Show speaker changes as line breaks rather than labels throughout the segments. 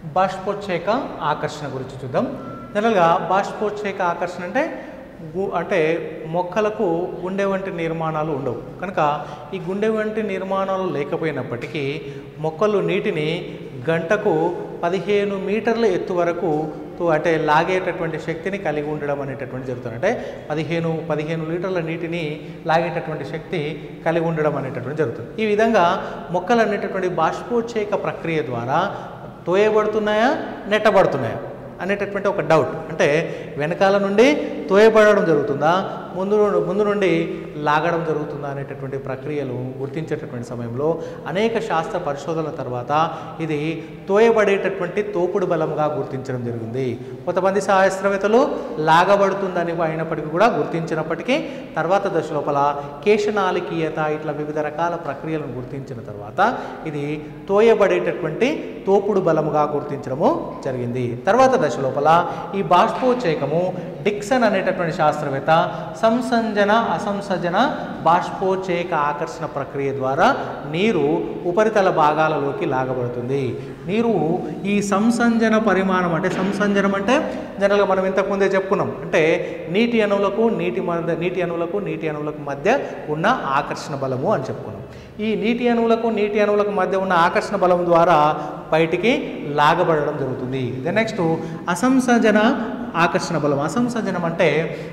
బాష్పోచ్చేక ఆకర్షణ గురించి చూద్దాం జనరల్గా బాష్పోచ్చేక ఆకర్షణ అంటే గు- అంటే మొక్కలకు గుండె వంటి నిర్మాణాలు ఉండవు కనుక ఈ గుండె వంటి నిర్మాణాలు లేకపోయినప్పటికీ మొక్కలు నీటిని గంటకు పదిహేను మీటర్ల ఎత్తు వరకు తో- అంటే లాగేటటువంటి శక్తిని కలిగి ఉండడం అనేటటువంటి జరుగుతుంది అంటే పదిహేను పదిహేను లీటర్ల నీటిని లాగేటటువంటి శక్తి కలిగి ఉండడం అనేటటువంటి జరుగుతుంది ఈ విధంగా మొక్కలు అనేటటువంటి బాష్పోచ్చేక ప్రక్రియ ద్వారా తోయబడుతున్నాయా నెట్టబడుతున్నాయా అనేటటువంటి ఒక డౌట్ అంటే వెనకాల నుండి తోయబడడం జరుగుతుందా ముందు నుండి ముందు నుండి లాగడం జరుగుతుందా అనేటటువంటి ప్రక్రియలు గుర్తించేటటువంటి సమయంలో అనేక శాస్త్ర పరిశోధనల తర్వాత ఇది తోయబడేటటువంటి తోపుడు బలముగా గుర్తించడం జరిగింది కొంతమంది శాస్త్రవేత్తలు లాగబడుతుందని అయినప్పటికీ కూడా గుర్తించినప్పటికీ తర్వాత దశ లోపల కేశనాలికీయత ఇట్లా వివిధ రకాల ప్రక్రియలను గుర్తించిన తర్వాత ఇది తోయబడేటటువంటి తోపుడు బలముగా గుర్తించడము జరిగింది తర్వాత దశ లోపల ఈ బాష్పోచేకము డిక్సన్ అనేటటువంటి శాస్త్రవేత్త సంసంజన అసంసంజన బాష్పోచేక ఆకర్షణ ప్రక్రియ ద్వారా నీరు ఉపరితల భాగాలలోకి లాగబడుతుంది నీరు ఈ సంసంజన పరిమాణం అంటే సంసంజనం అంటే జనరల్గా మనం ఇంతకుముందే చెప్పుకున్నాం అంటే నీటి అణువులకు నీటి మధ్య నీటి అణువులకు నీటి అణువులకు మధ్య ఉన్న ఆకర్షణ బలము అని చెప్పుకున్నాం ఈ నీటి అణువులకు నీటి అణువులకు మధ్య ఉన్న ఆకర్షణ బలం ద్వారా బయటికి లాగబడడం జరుగుతుంది దెన్ నెక్స్ట్ అసంసంజన ఆకర్షణ బలం అసంసంజనం అంటే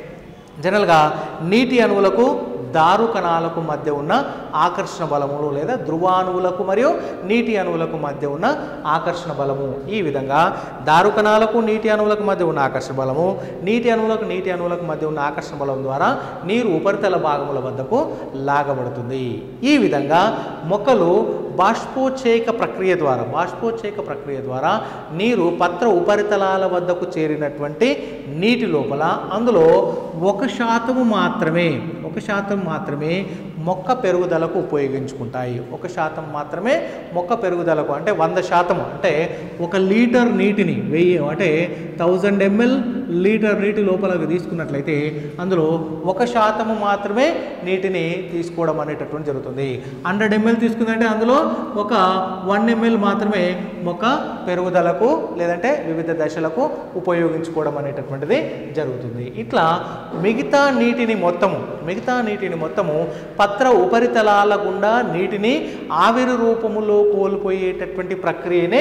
జనరల్గా నీటి అణువులకు దారు కణాలకు మధ్య ఉన్న ఆకర్షణ బలములు లేదా ధ్రువాణువులకు మరియు నీటి అణువులకు మధ్య ఉన్న ఆకర్షణ బలము ఈ విధంగా దారు కణాలకు నీటి అణువులకు మధ్య ఉన్న ఆకర్షణ బలము నీటి అణువులకు నీటి అణువులకు మధ్య ఉన్న ఆకర్షణ బలం ద్వారా నీరు ఉపరితల భాగముల వద్దకు లాగబడుతుంది ఈ విధంగా మొక్కలు బాష్పోచ్చేక ప్రక్రియ ద్వారా బాష్పోచ్చేక ప్రక్రియ ద్వారా నీరు పత్ర ఉపరితలాల వద్దకు చేరినటువంటి నీటి లోపల అందులో ఒక శాతము మాత్రమే ఒక శాతం మాత్రమే మొక్క పెరుగుదలకు ఉపయోగించుకుంటాయి ఒక శాతం మాత్రమే మొక్క పెరుగుదలకు అంటే వంద శాతం అంటే ఒక లీటర్ నీటిని వెయ్యి అంటే థౌజండ్ ఎంఎల్ లీటర్ నీటి లోపలికి తీసుకున్నట్లయితే అందులో ఒక శాతము మాత్రమే నీటిని తీసుకోవడం అనేటటువంటి జరుగుతుంది హండ్రెడ్ ఎంఎల్ తీసుకుందంటే అందులో ఒక వన్ ఎంఎల్ మాత్రమే మొక్క పెరుగుదలకు లేదంటే వివిధ దశలకు ఉపయోగించుకోవడం అనేటటువంటిది జరుగుతుంది ఇట్లా మిగతా నీటిని మొత్తము మిగతా నీటిని మొత్తము పత్ర ఉపరితలాల గుండా నీటిని ఆవిరి రూపములో కోల్పోయేటటువంటి ప్రక్రియనే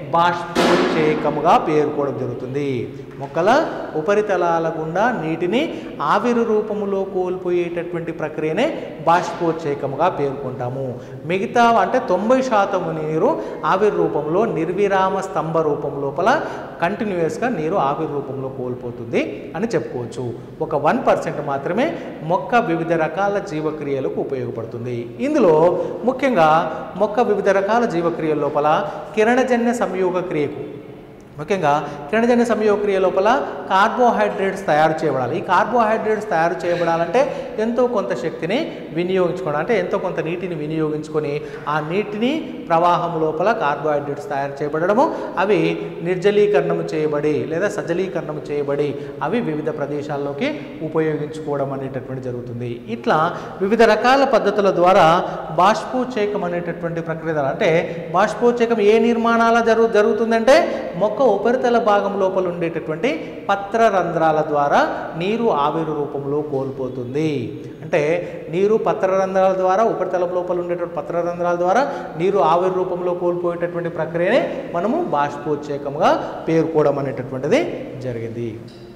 బాష్పోచ్చేకముగా పేర్కోవడం జరుగుతుంది మొక్కల ఉపరితలాల గుండా నీటిని ఆవిరి రూపములో కోల్పోయేటటువంటి ప్రక్రియనే బాష్పోచ్చేకముగా పేర్కొంటాము మిగతా అంటే తొంభై శాతం నీరు ఆవిరి రూపంలో నిర్విరామ స్తంభ రూపం లోపల కంటిన్యూస్గా నీరు ఆవిరి రూపంలో కోల్పోతుంది అని చెప్పుకోవచ్చు ఒక వన్ పర్సెంట్ మాత్రమే మొక్క వివిధ రకాల జీవక్రియలకు ఉపయోగపడుతుంది ఇందులో ముఖ్యంగా మొక్క వివిధ రకాల జీవక్రియల లోపల కిరణజన్య సంయోగ క్రియకు ముఖ్యంగా కిరణజన్య సంయోగక్రియ లోపల కార్బోహైడ్రేట్స్ తయారు చేయబడాలి ఈ కార్బోహైడ్రేట్స్ తయారు చేయబడాలంటే ఎంతో కొంత శక్తిని వినియోగించుకోవడం అంటే ఎంతో కొంత నీటిని వినియోగించుకొని ఆ నీటిని ప్రవాహం లోపల కార్బోహైడ్రేట్స్ తయారు చేయబడము అవి నిర్జలీకరణం చేయబడి లేదా సజలీకరణం చేయబడి అవి వివిధ ప్రదేశాల్లోకి ఉపయోగించుకోవడం అనేటటువంటి జరుగుతుంది ఇట్లా వివిధ రకాల పద్ధతుల ద్వారా బాష్పోచేకం అనేటటువంటి ప్రక్రియ ద్వారా అంటే బాష్పోచేకం ఏ నిర్మాణాల జరుగు జరుగుతుందంటే మొక్క ఉపరితల భాగం లోపల ఉండేటటువంటి పత్ర రంధ్రాల ద్వారా నీరు ఆవిరి రూపంలో కోల్పోతుంది అంటే నీరు పత్ర రంధ్రాల ద్వారా ఉపరితలం లోపల ఉండేటువంటి పత్ర రంధ్రాల ద్వారా నీరు ఆవిరి రూపంలో కోల్పోయేటటువంటి ప్రక్రియనే మనము బాష్పోచ్చేకంగా పేర్కోవడం అనేటటువంటిది జరిగింది